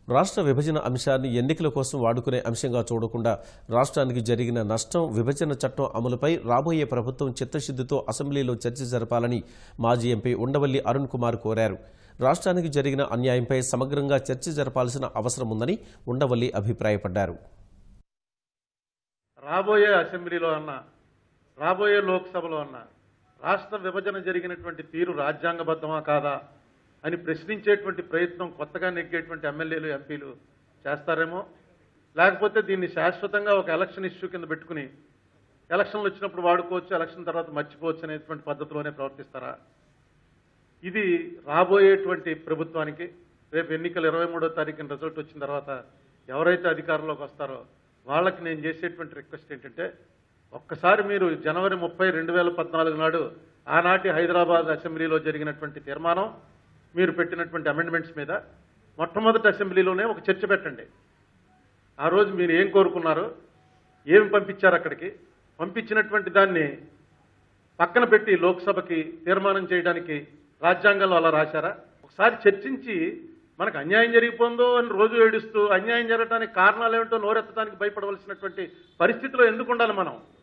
రాష్ట్ర విభజన అంశాన్ని ఎన్నికల కోసం వాడుకునే అంశంగా చూడకుండా రాష్ట్రానికి జరిగిన నష్టం విభజన చట్టం అమలుపై రాబోయే ప్రభుత్వం చిత్తశుద్ధితో అసెంబ్లీలో చర్చ జరపాలని మాజీ ఎంపీ ఉండవల్లి అరుణ్ కుమార్ కోరారు రాష్ట్రానికి జరిగిన అన్యాయంపై సమగ్రంగా చర్చ జరపాల్సిన అవసరం ఉందని ఉండవల్లి అభిప్రాయపడ్డారు రాబోయే అసెంబ్లీలో అన్న రాబోయే లోక్సభలో అన్న రాష్ట్ర విభజన జరిగినటువంటి తీరు రాజ్యాంగబద్ధమా కాదా అని ప్రశ్నించేటువంటి ప్రయత్నం కొత్తగా నెగ్గేటువంటి ఎమ్మెల్యేలు ఎంపీలు చేస్తారేమో లేకపోతే దీన్ని శాశ్వతంగా ఒక ఎలక్షన్ ఇష్యూ కింద పెట్టుకుని ఎలక్షన్లు వచ్చినప్పుడు వాడుకోవచ్చు ఎలక్షన్ తర్వాత మర్చిపోవచ్చు అనేటువంటి పద్ధతిలోనే ప్రవర్తిస్తారా ఇది రాబోయేటువంటి ప్రభుత్వానికి రేపు ఎన్నికలు ఇరవై మూడో తారీఖున రిజల్ట్ వచ్చిన తర్వాత ఎవరైతే అధికారంలోకి వస్తారో వాళ్ళకి నేను చేసేటువంటి రిక్వెస్ట్ ఏంటంటే ఒక్కసారి మీరు జనవరి ముప్పై రెండు వేల పద్నాలుగు నాడు ఆనాటి హైదరాబాద్ అసెంబ్లీలో జరిగినటువంటి తీర్మానం మీరు పెట్టినటువంటి అమెండ్మెంట్స్ మీద మొట్టమొదటి అసెంబ్లీలోనే ఒక చర్చ పెట్టండి ఆ రోజు మీరు ఏం కోరుకున్నారు ఏమి పంపించారు అక్కడికి పంపించినటువంటి దాన్ని పక్కన పెట్టి లోక్సభకి తీర్మానం చేయడానికి రాజ్యాంగంలో అలా రాశారా ఒకసారి చర్చించి మనకు అన్యాయం జరిగిపోందో అని రోజు ఏడుస్తూ అన్యాయం జరగడానికి కారణాలు ఏమిటో నోరెత్తడానికి భయపడవలసినటువంటి పరిస్థితిలో ఎందుకు ఉండాలి మనం